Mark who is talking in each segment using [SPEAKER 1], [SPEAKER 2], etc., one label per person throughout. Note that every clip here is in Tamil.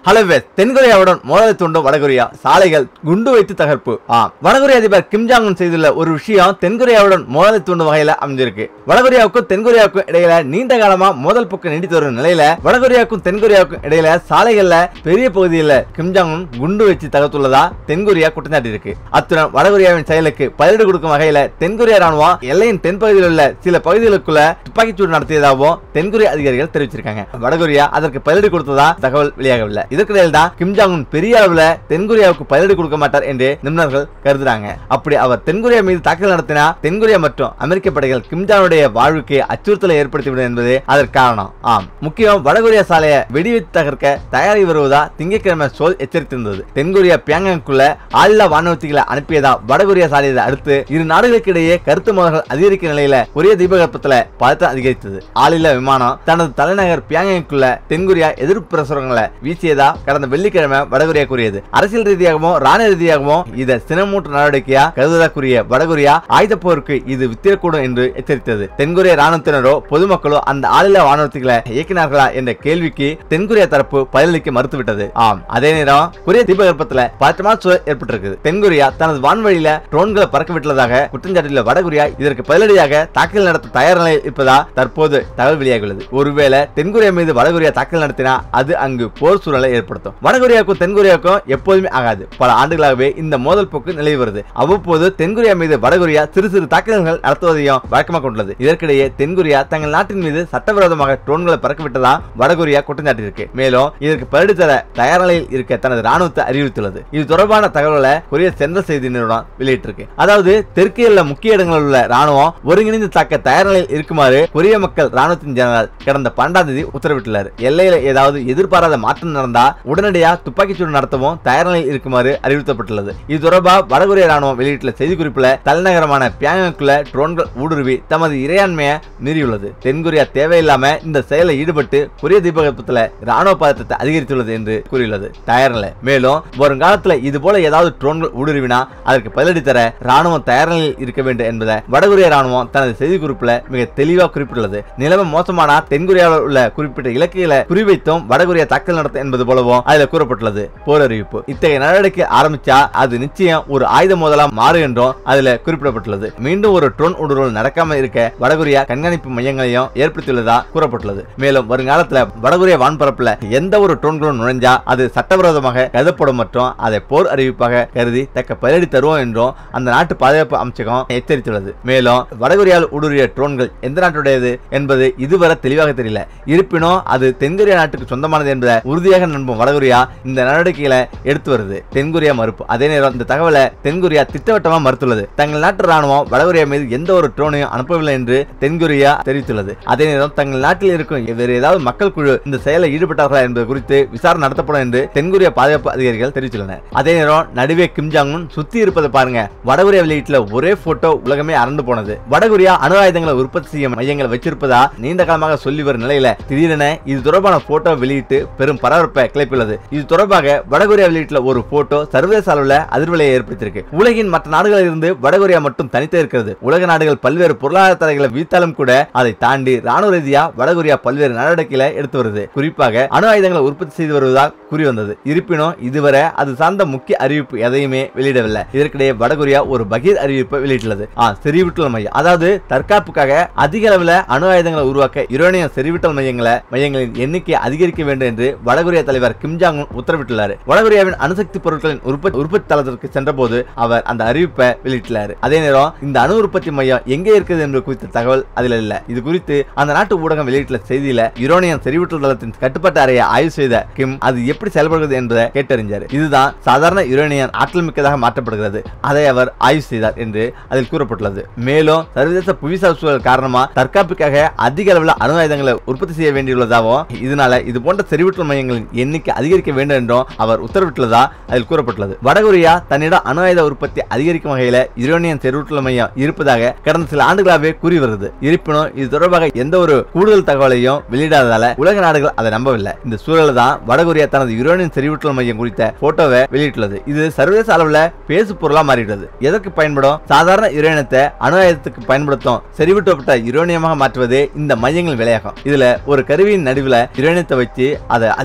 [SPEAKER 1] ஹலோ வெஸ் தென்கொரியாவுடன் மோதலை தூண்டும் வடகொரியா சாலைகள் குண்டு வைத்து தகர்ப்பு ஆம் வடகொரிய அதிபர் கிம் ஜாங் உன் செய்துள்ள ஒரு விஷயம் தென்கொரியாவுடன் மோதலை தூண்டும் வகையில அமைஞ்சிருக்கு வடகொரியாவுக்கும் தென்கொரியாவுக்கும் இடையில நீண்ட காலமா மோதல் போக்கு நீடித்து வரும் நிலையில வடகொரியாவுக்கும் தென்கொரியாவுக்கும் இடையில சாலைகள்ல பெரிய பகுதியில் கிம் ஜாங் உன் குண்டு வச்சு தகர்த்துள்ளதா தென்கொரியா குற்றம் சாட்டியிருக்கு அத்துடன் வடகொரியாவின் செயலுக்கு பதிலடி கொடுக்கும் வகையில தென்கொரியா ராணுவம் எல்லையின் தென்பகுதியில் உள்ள சில பகுதிகளுக்குள்ள துப்பாக்கிச்சூடு நடத்தியதாகவும் தென்கொரிய அதிகாரிகள் தெரிவிச்சிருக்காங்க வடகொரியா அதற்கு பதிலடி கொடுத்ததா தகவல் வெளியாகவில்லை இதற்கிடையில் தான் கிம் ஜாங் உன் பெரிய அளவுல தென்கொரியாவுக்கு பதிலடி கொடுக்க மாட்டார் என்று நிபுணர்கள் கருதுறாங்க அப்படி அவர் தென்கொரியா மீது தாக்குதல் நடத்தினா தென்கொரியா மற்றும் அமெரிக்க படைகள் கிம் ஜாங்குடைய வாழ்வுக்கு அச்சுறுத்தலை ஏற்படுத்திவிடும் என்பது அதற்கு காரணம் ஆம் முக்கியம் வடகொரியா சாலையை வெடிவைத்து தகர்க்க தயாரி வருவதா திங்கட்கிழமை சோல் எச்சரித்திருந்தது தென்கொரியா பியாங்காங்குள்ள ஆளில்லா வானூர்த்திகளை அனுப்பியதா வடகொரியா சாலையை அடுத்து இரு நாடுகளுக்கு இடையே கருத்து மோதல்கள் அதிகரிக்கும் நிலையில கொரிய தீபகற்பத்துல பதட்டம் அதிகரித்தது ஆளில்லா விமானம் தனது தலைநகர் பியாங்காங்குள்ள தென்கொரியா எதிர்ப்பு பிரசுரங்களை வீசியதா கடந்த வெள்ளிக்கிழமை வடகொரியா கூறியது அரசியல் ரீதியாகவும் ராணுவ ரீதியாகவும் இதை சினமூட்டு நடவடிக்கையா கருதுவதா கூறிய வடகொரியா ஆயுத போருக்கு இது வித்திடக்கூடும் என்று எச்சரித்தது தென்கொரிய ராணுவத்தினரோ பொதுமக்களோ அந்த ஆளில்லா வானூர்த்திகளை இயக்கினார்களா என்ற கேள்விக்கு தென்கொரியா தரப்பு பதிலளிக்க மறுத்துவிட்டது ஆம் அதே நேரம் கொரிய தீபகற்பத்துல பதற்றமான சூழல் ஏற்பட்டிருக்குது தென்கொரியா தனது வான்வழியில ட்ரோன்களை பறக்க விட்டுள்ளதாக குற்றஞ்சாட்டியுள்ள வடகொரியா இதற்கு பதிலடியாக தாக்குதல் நடத்த தயார் நிலையில் இருப்பதா தற்போது தகவல் வெளியாகியுள்ளது ஒருவேளை தென்கொரியா மீது வடகொரியா தாக்குதல் நடத்தினா அது அங்கு போர் சூழலை ஏற்படுத்தும் வடகொரியாவுக்கும் தென்கொரியாவுக்கும் எப்போதுமே ஆகாது பல ஆண்டுகளாகவே இந்த மோதல் போக்கு நிலவி வருது அவ்வப்போது தென்கொரியா மீது வடகொரியா சிறு சிறு தாக்குதல்கள் நடத்துவதையும் வழக்கமாக கொண்டுள்ளது இதற்கிடையே தென்கொரியா தங்கள் நாட்டின் மீது சட்டவிரோதமாக ட்ரோன்களை பறக்க விட்டதா வடகொரியா குற்றம் சாட்டியிருக்கு மேலும் இதற்கு பதிலடி தர தயார் நிலையில் இருக்க தனது ராணுவத்தை அறிவித்துள்ளது இது தொடர்பான தகவல்களை கொரிய சென்ட்ரல் செய்தி நிறுவனம் வெளியிட்டிருக்கு அதாவது தெற்கே உள்ள முக்கிய இடங்களில் உள்ள ராணுவம் ஒருங்கிணைந்து தாக்க தயார் நிலையில் இருக்குமாறு கொரிய மக்கள் ராணுவத்தின் ஜெனரல் கடந்த பன்னெண்டாம் தேதி உத்தரவிட்டுள்ளார் எல்லையில ஏதாவது எதிர்பாராத மாற்றம் நடந்தா உடனடியாக துப்பாக்கிச்சூடு நடத்தவும் தயார் நிலையில் இருக்குமாறு அறிவுறுத்தப்பட்டுள்ளது இது தொடர்பாக வடகொரிய ராணுவம் வெளியிட்டுள்ள செய்திக்குறிப்பில் தலைநகரமான பியாங்குக்குள்ள ட்ரோன்கள் ஊடுருவி தமது இறையாண்மையை மீறியுள்ளது தென்கொரியா தேவையில்லாம இந்த செயலில் ஈடுபட்டு கொரிய தீபகற்பத்தில் ராணுவ பதற்றத்தை அதிகரித்துள்ளது என்று கூறியுள்ளது தயார் நிலை மேலும் வருங்காலத்தில் இது போல ஏதாவது ட்ரோன்கள் ஊடுருவினா அதற்கு பதிலடி தர ராணுவம் தயார் நிலையில் இருக்க வேண்டும் என்பதை வடகொரிய ராணுவம் தனது செய்திக்குறிப்பில் மிக தெளிவாக குறிப்பிட்டுள்ளது நிலைமை மோசமானா தென்கொரியாவில் உள்ள குறிப்பிட்ட இலக்குகளை குறிவைத்தும் வடகொரியா தாக்கல் நடத்த என்பது போலவும் அதில் கூறப்பட்டுள்ளது போர் அறிவிப்பு இத்தகைய நடவடிக்கை ஆரம்பிச்சா அது நிச்சயம் ஒரு ஆயுத மோதலா மாறும் என்றும் அதுல குறிப்பிடப்பட்டுள்ளது மீண்டும் ஒரு ட்ரோன் ஊடுருவல் நடக்காம இருக்க வடகொரியா கண்காணிப்பு மையங்களையும் ஏற்படுத்தியுள்ளதா கூறப்பட்டுள்ளது மேலும் வருங்காலத்துல வடகொரியா வான்பரப்புல எந்த ஒரு ட்ரோன்களும் நுழைஞ்சா அது சட்டவிரோதமாக கருதப்படும் மற்றும் அதை போர் அறிவிப்பாக கருதி தக்க பதிலடி தருவோம் என்றும் அந்த நாட்டு பாதுகாப்பு அமைச்சகம் எச்சரித்துள்ளது மேலும் வடகொரியாவில் ஊடுருவிய ட்ரோன்கள் எந்த நாட்டுடையது என்பது இதுவரை தெளிவாக தெரியல இருப்பினும் அது தென்கொரியா நாட்டுக்கு சொந்தமானது என்பதை உறுதியாக நம்பும் வடகொரியா இந்த நடவடிக்கைகளை எடுத்து வருது தென்கொரியா மறுப்பு அதே நேரம் இந்த தகவலை தென்கொரியா திட்டவட்டமா மறுத்துள்ளது தங்கள் நாட்டு ராணுவம் வடகொரியா மீது எந்த ஒரு ட்ரோனையும் அனுப்பவில்லை என்று தென்கொரியா தெரிவித்துள்ளது அதே நேரம் தங்கள் நாட்டில் இருக்கும் வேறு ஏதாவது மக்கள் குழு இந்த செயலில் ஈடுபட்டார்களா என்பது குறித்து விசாரணை நடத்தப்படும் என்று தென்கொரியா பாதுகாப்பு அதிகாரிகள் தெரிவித்துள்ளனர் அதே நேரம் நடுவே கிம் ஜாங் உன் சுத்தி இருப்பதை பாருங்க வடகொரியா வெளியீட்டுல ஒரே போட்டோ உலகமே அரண்டு போனது வடகொரியா அணு ஆயுதங்களை உற்பத்தி செய்யும் மையங்கள் வச்சிருப்பதா நீண்ட காலமாக சொல்லி வரும் நிலையில திடீரென இது தொடர்பான போட்டோ வெளியிட்டு பெரும் பரபரப்பை கிளப்பியுள்ளது இது தொடர்பாக வடகொரியா வெளியிட்டுள்ள ஒரு போட்டோ சர்வதேச அளவில் அதிர்வலையை ஏற்படுத்தியிருக்கு உலகின் மற்ற நாடுகளில் இருந்து வடகொரியா மட்டும் தனித்தே இருக்கிறது உலக நாடுகள் பல்வேறு பொருளாதார தடைகளை வீழ்த்தாலும் கூட அதை தாண்டி ராணுவ ரீதியா வடகொரியா பல்வேறு நடவடிக்கைகளை எடுத்து வருது குறிப்பாக அணு ஆயுதங்களை உற்பத்தி செய்து வருவதாக கூறி வந்தது இருப்பினும் இதுவரை அது சார்ந்த முக்கிய அறிவிப்பு எதையுமே வெளியிடவில்லை இதற்கிடையே வடகொரியா ஒரு பகீர் அறிவிப்பை வெளியிட்டுள்ளது ஆ செறிவூட்டல் மையம் அதாவது தற்காப்புக்காக அதிக அளவில் அணு ஆயுதங்களை உருவாக்க யுரேனியம் செறிவூட்டல் மையங்களை மையங்களின் எண்ணிக்கை அதிகரிக்க வேண்டும் என்று வடகொரியா தலைவர் கிம் ஜாங் உன் உத்தரவிட்டுள்ளார் வடகொரியாவின் அணுசக்தி பொருட்களின் உற்பத்தி உற்பத்தி தளத்திற்கு சென்றபோது அவர் அந்த அறிவிப்பை வெளியிட்டுள்ளார் அதே நேரம் இந்த அணு உற்பத்தி மையம் எங்கே இருக்குது என்பது குறித்த தகவல் அதில் இல்ல இது குறித்து அந்த நாட்டு ஊடகம் வெளியிட்டுள்ள செய்தியில யுரேனியம் செறிவூட்டல் தளத்தின் கட்டுப்பாட்டு அறையை ஆய்வு செய்த கிம் அது எப்படி செயல்படுகிறது என்பதை கேட்டறிஞ்சார் இதுதான் சாதாரண யுரேனியம் ஆற்றல் மிக்கதாக மாற்றப்படுகிறது அதை அவர் ஆய்வு செய்தார் என்று அதில் கூறப்பட்டுள்ளது மேலும் சர்வதேச புவிசார் சூழல் காரணமா தற்காப்புக்காக அதிக அளவில் அணு ஆயுதங்களை உற்பத்தி செய்ய வேண்டியுள்ளதாகவும் இதனால இது போன்ற செறிவூட்டல் மையங்களின் எண்ணிக்கை அதிகரிக்க வேண்டும் என்றும் அவர் உத்தரவிட்டுள்ளதா அதில் கூறப்பட்டுள்ளது வடகொரியா தன்னிடம் அணு ஆயுத உற்பத்தி அதிகரிக்கும் வகையில யுரேனியம் செறிவூட்டல் மையம் இருப்பதாக கடந்த சில ஆண்டுகளாகவே கூறி வருது இருப்பினும் இது தொடர்பாக எந்த ஒரு கூடுதல் தகவலையும் வெளியிடாததால உலக நாடுகள் அதை நம்பவில்லை இந்த சூழல் தான் வடகொரியா தனது யுரேனியம் செறிவூட்டல் மையம் குறித்த போட்டோவை வெளியிட்டுள்ளது இது சர்வதேச அளவில் பேசு பொருளா மாறிவிட்டது எதற்கு பயன்படும் சாதாரண யுரேனியத்தை அணு ஆயுதத்துக்கு பயன்படுத்தும் செறிவூட்டப்பட்ட யுரேனியமாக மாற்றுவதே இந்த மையங்கள் விளையாகும் இதுல ஒரு கருவியின் நடுவில் யுரேனியத்தை வச்சு அதை அதிவேகமாக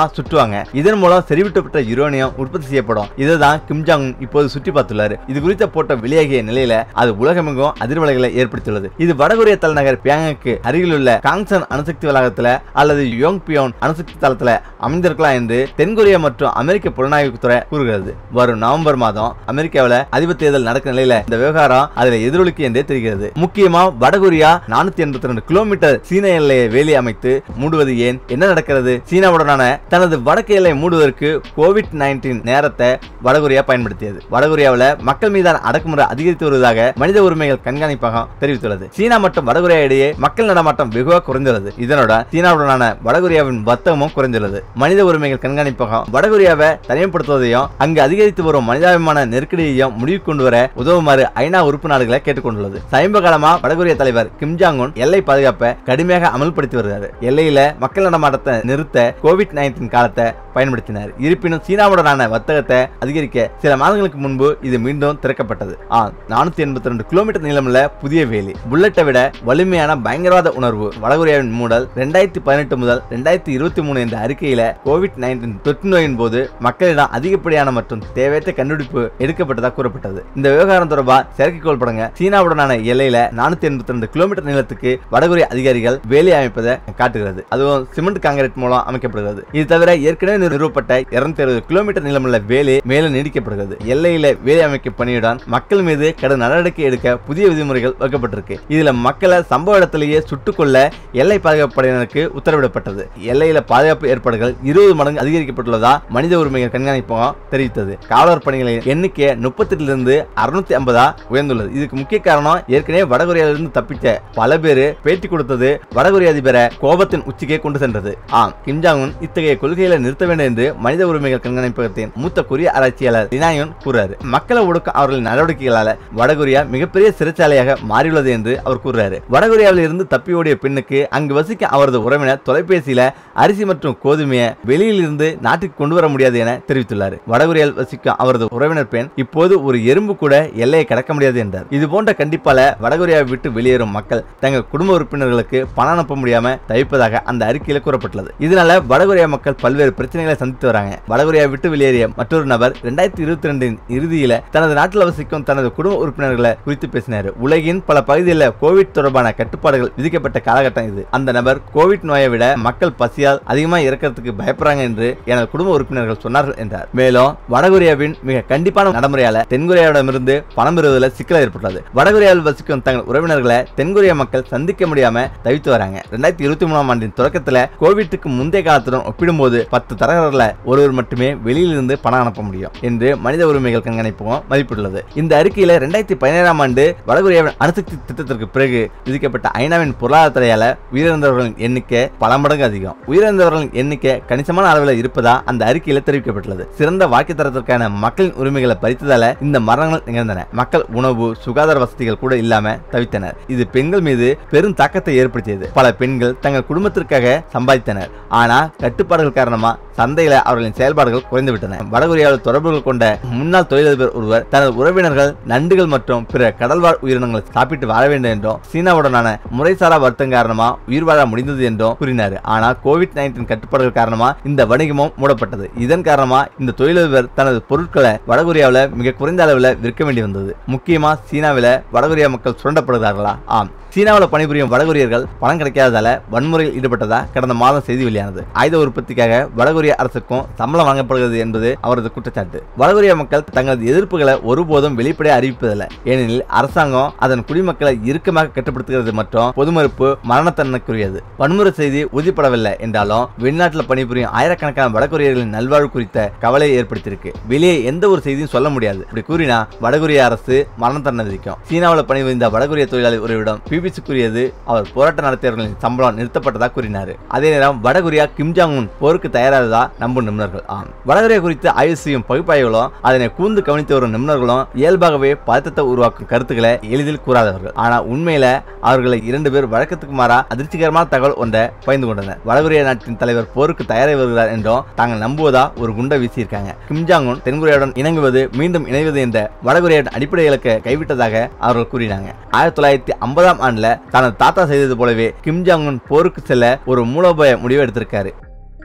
[SPEAKER 1] சுட்டுவாங்க இதன் மூலம் செறிவிட்டப்பட்ட யுரேனியம் உற்பத்தி செய்யப்படும் இதுதான் கிம் ஜாங் உன் இப்போது சுற்றி பார்த்துள்ளாரு இது குறித்த போட்டோ வெளியாகிய நிலையில அது உலகமெங்கும் அதிர்வலைகளை ஏற்படுத்தியுள்ளது இது வடகொரிய தலைநகர் பியாங்குக்கு அருகிலுள்ள காங்சன் அணுசக்தி வளாகத்துல அல்லது யோங் பியோன் அணுசக்தி தளத்துல அமைந்திருக்கலாம் என்று தென்கொரியா மற்றும் அமெரிக்க புலனாய்வுத்துறை கூறுகிறது வரும் நவம்பர் மாதம் அமெரிக்காவில் அதிபர் தேர்தல் நடக்கும் நிலையில இந்த விவகாரம் அதில் எதிரொலிக்கு என்றே தெரிகிறது முக்கியமா வடகொரியா நானூத்தி எண்பத்தி ரெண்டு கிலோமீட்டர் சீன எல்லையை வேலி அமைத்து மூடுவது ஏன் என்ன நடக்கிறது சீனாவுடனான தனது வடக்கு எல்லை மூடுவதற்கு கோவிட் நைன்டீன் நேரத்தை வடகொரியா பயன்படுத்தியது வடகொரியாவில் மக்கள் மீதான அடக்குமுறை அதிகரித்து வருவதாக மனித உரிமைகள் கண்காணிப்பகம் தெரிவித்துள்ளது சீனா மற்றும் வடகொரியா இடையே மக்கள் நடமாட்டம் வெகுவாக குறைந்துள்ளது இதனோட சீனாவுடனான வடகொரியாவின் வர்த்தகமும் குறைந்துள்ளது மனித உரிமைகள் கண்காணிப்பகம் வடகொரியாவை தனிமைப்படுத்துவதையும் அங்கு அதிகரித்து வரும் மனிதாபிமான நெருக்கடியையும் முடிவு கொண்டு வர உதவுமாறு ஐநா உறுப்பு நாடுகளை கேட்டுக்கொண்டுள்ளது சமீப காலமா வடகொரிய தலைவர் கிம் ஜாங் உன் எல்லை பாதுகாப்பை கடுமையாக அமல்படுத்தி வருகிறார் எல்லையில மக்கள் நடமாட்டத்தை நிறுத்த கோவிட் நைன்டீன் காலத்தை பயன்படுத்தினார் இருப்பினும் சீனாவுடனான வர்த்தகத்தை அதிகரிக்க சில மாதங்களுக்கு முன்பு இது மீண்டும் திறக்கப்பட்டது ஆ நானூத்தி எண்பத்தி ரெண்டு கிலோமீட்டர் நீளமுள்ள புதிய வேலி புல்லட்டை விட வலிமையான பயங்கரவாத உணர்வு வடகொரியாவின் மூடல் ரெண்டாயிரத்தி பதினெட்டு முதல் ரெண்டாயிரத்தி இருபத்தி மூணு என்ற அறிக்கையில கோவிட் நைன்டீன் தொற்று நோயின் போது மக்களிடம் அதிகப்படியான மற்றும் தேவையற்ற கண்டுபிடிப்பு எடுக்கப்பட்டதாக கூறப்பட்டது இந்த விவகாரம் தொடர்பாக செயற்கைக்கோள் படங்க சீனாவுடனான எல்லையில நானூத்தி எண்பத்தி ரெண்டு கிலோமீட்டர் நீளத்துக்கு வடகொரிய அதிகாரிகள் வேலி அமைப்பதை காட்டுகிறது அதுவும் சிமெண்ட் காங்கிரீட் மூலம் அமைக்கப்படுகிறது இது தவிர ஏற்கனவே நிறுவப்பட்ட இருநூத்தி அறுபது கிலோமீட்டர் நீளமுள்ள வேலி மேலும் நீடிக்கப்படுகிறது எல்லையில வேலி அமைக்கும் பணியுடன் மக்கள் மீது கடும் நடவடிக்கை எடுக்க புதிய விதிமுறைகள் வகுக்கப்பட்டிருக்கு இதுல மக்களை சம்பவ இடத்திலேயே சுட்டுக் கொள்ள எல்லை பாதுகாப்பு படையினருக்கு உத்தரவிடப்பட்டது எல்லையில பாதுகாப்பு ஏற்பாடுகள் இருபது மடங்கு அதிகரிக்கப்பட்டுள்ளதா மனித உரிமைகள் கண்காணிப்பகம் தெரிவித்தது காவலர் பணிகளின் எண்ணிக்கை முப்பத்தி இருந்து அறுநூத்தி ஐம்பதா உயர்ந்துள்ளது இதுக்கு முக்கிய காரணம் ஏற்கனவே வடகொரியாவிலிருந்து தப்பிச்ச பல பேர் பேட்டி கொடுத்தது வடகொரிய அதிபரை கோபத்தின் உச்சிக்கே கொண்டு சென்றது ஆம் கிம் ஜாங் உன் இத்தகைய கொள்கைகளை நிறுத்த வேண்டும் என்று மனித உரிமைகள் கண்காணிப்பகத்தின் மூத்த கொரிய ஆராய்ச்சியாளர் லினாயுன் கூறாரு மக்களை ஒடுக்கும் அவர்களின் நடவடிக்கைகளால வடகொரியா மிகப்பெரிய சிறைச்சாலையாக மாறியுள்ளது என்று அவர் கூறுறாரு வடகொரியாவில் இருந்து தப்பி ஓடிய பெண்ணுக்கு அங்கு வசிக்க அவரது உறவினர் தொலைபேசியில அரிசி மற்றும் கோதுமையை வெளியில் இருந்து நாட்டுக்கு கொண்டு வர முடியாது என தெரிவித்துள்ளார் வடகொரியாவில் வசிக்கும் அவரது உறவினர் பெண் இப்போது ஒரு எறும்பு கூட எல்லையை கடக்க முடியாது என்றார் இது போன்ற கண்டிப்பால வடகொரியாவை விட்டு வெளியேறும் மக்கள் தங்கள் குடும்ப உறுப்பினர்களுக்கு பணம் அனுப்ப முடியாம தவிப்பதாக அந்த அறிக்கையில் கூறப்பட்டுள்ளது இதனால வடகொரியா மக்கள் பல்வேறு பிரச்சனைகளை சந்தித்து வராங்க வடகொரியாவை விட்டு வெளியேறிய மற்றொரு நபர் இரண்டாயிரத்தி இருபத்தி ரெண்டின் இறுதியில தனது நாட்டில் வசிக்கும் தனது குடும்ப உறுப்பினர்களை குறித்து பேசினார் உலகின் பல பகுதிகளில் கோவிட் தொடர்பான கட்டுப்பாடுகள் விதிக்கப்பட்ட காலகட்டம் இது அந்த நபர் கோவிட் நோயை விட மக்கள் பசியால் அதிகமாக இறக்கிறதுக்கு பயப்படுறாங்க என்று எனது குடும்ப உறுப்பினர்கள் சொன்னார்கள் என்றார் மேலும் வடகொரியாவின் மிக கண்டிப்பான நடைமுறையால தென்கொரியாவிடமிருந்து பணம் பெறுவதில் சிக்கல் ஏற்பட்டுள்ளது வடகொரியாவில் வசிக்கும் தங்கள் உறவினர்களை தென்கொரிய மக்கள் சந்திக்க முடியாம தவித்து வராங்க ரெண்டாயிரத்தி இருபத்தி மூணாம் ஆண்டின் தொடக்கத்துல கோவிட்டுக்கு முந்தைய காலத்துடன் ஒப்பிடும்போது பத்து தரகர்ல ஒருவர் மட்டுமே வெளியிலிருந்து பணம் அனுப்ப முடியும் என்று மனித உரிமைகள் கண்காணிப்பகம் மதிப்பிட்டுள்ளது இந்த அறிக்கையில ரெண்டாயிரத்தி பதினேழாம் ஆண்டு வடகொரியாவின் அணுசக்தி திட்டத்திற்கு பிறகு விதிக்கப்பட்ட ஐநாவின் பொருளாதார தடையால உயிரிழந்தவர்களின் எண்ணிக்கை பல மடங்கு அதிகம் உயிரிழந்தவர்களின் எண்ணிக்கை கணிசமான அளவில் இருப்பதா அந்த அறிக்கையில தெரிவிக்கப்பட்டுள்ளது சிறந்த வாழ்க்கை தரத்திற்கான மக்களின் உரிமைகளை பறித்ததால இந்த மரணங்கள் நிகழ்ந்தன மக்கள் உணவு சுகாதார வசதிகள் கூட இல்லாம தவித்தனர் இது பெண்கள் மீது பெரும் தாக்கத்தை ஏற்படுத்தியது பல பெண்கள் தங்கள் குடும்பத்திற்காக சம்பாதித்தனர் ஆனா கட்டுப்பாடுகள் காரணமா சந்தையில அவர்களின் செயல்பாடுகள் குறைந்து விட்டன வடகொரியாவில் தொடர்புகள் கொண்ட முன்னாள் தொழிலதிபர் ஒருவர் தனது உறவினர்கள் நண்டுகள் மற்றும் பிற கடல்வாழ் உயிரினங்களை சாப்பிட்டு வாழ வேண்டும் என்றும் சீனாவுடனான முறைசாரா வர்த்தகம் காரணமா உயிர் வாழ முடிந்தது என்றும் கூறினார் ஆனா கோவிட் நைன்டீன் கட்டுப்பாடுகள் காரணமா இந்த வணிகமும் மூடப்பட்டது இதன் காரணமா இந்த தொழிலதிபர் தனது பொருட்களை வடகொரியாவில் மிக குறைந்த அளவில் விற்க வேண்டி வந்தது முக்கியமா சீனாவில் வடகொரியா மக்கள் சுரண்டப்படுகிறார்களா ஆம் சீனாவில் பணிபுரியும் வடகொரியர்கள் பணம் கிடைக்காததால வன்முறையில் ஈடுபட்டதா கடந்த மாதம் செய்தி வெளியானது ஆயுத உற்பத்திக்காக வடகொரிய அரசுக்கும் சம்பளம் வழங்கப்படுகிறது என்பது அவரது குற்றச்சாட்டு வடகொரிய மக்கள் தங்களது எதிர்ப்புகளை ஒருபோதும் வெளிப்படையாக அறிவிப்பதில்லை ஏனெனில் அரசாங்கம் அதன் குடிமக்களை இறுக்கமாக கட்டுப்படுத்துகிறது மற்றும் பொதுமறுப்பு மரணத்தன்மைக்குரியது வன்முறை செய்தி உறுதிப்படவில்லை என்றாலும் வெளிநாட்டில் பணிபுரியும் ஆயிரக்கணக்கான வடகொரியர்களின் நல்வாழ்வு குறித்த கவலையை ஏற்படுத்தியிருக்கு வெளியே எந்த ஒரு செய்தியும் சொல்ல முடியாது இப்படி கூறினா வடகொரிய அரசு மரண தண்டனை விதிக்கும் சீனாவில் பணிபுரிந்த வடகொரிய தொழிலாளி ஒருவிடம் பிபிசி கூறியது அவர் போராட்டம் நடத்தியவர்களின் சம்பளம் நிறுத்தப்பட்டதாக கூறினார் அதே நேரம் வடகொரியா கிம் ஜாங் உன் போருக்கு தயாராததா நம்பும் நிபுணர்கள் ஆம் வடகொரியா குறித்து ஆய்வு செய்யும் பகுப்பாய்வுகளும் அதனை கூர்ந்து கவனித்து வரும் நிபுணர்களும் இயல்பாகவே பதட்டத்தை உருவாக்கும் கருத்துக்களை எளிதில் கூறாதவர்கள் ஆனா உண்மையில அவர்களை இரண்டு பேர் வழக்கத்துக்கு மாறா அதிர்ச்சிகரமான தகவல் ஒன்றை பகிர்ந்து கொண்டனர் வடகொரியா நாட்டின் தலைவர் போருக்கு தயாராகி வருகிறார் என்றும் தாங்கள் நம்புவதா ஒரு குண்டை வீசியிருக்காங்க கிம் ஜாங் உன் தென்கொரியாவுடன் இணங்குவது மீண்டும் இணைவது என்ற வடகொரியாவின் அடிப்படை இலக்கை கைவிட்டதாக அவர்கள் கூறினாங்க ஆயிரத்தி தொள்ளாயிரத்தி ஐம்பதாம் ஆண்டுல தனது தாத்தா செய்தது போலவே கிம் ஜாங் உன் போருக்கு செல்ல ஒரு மூலோபாய முடிவு எடுத்திருக்காரு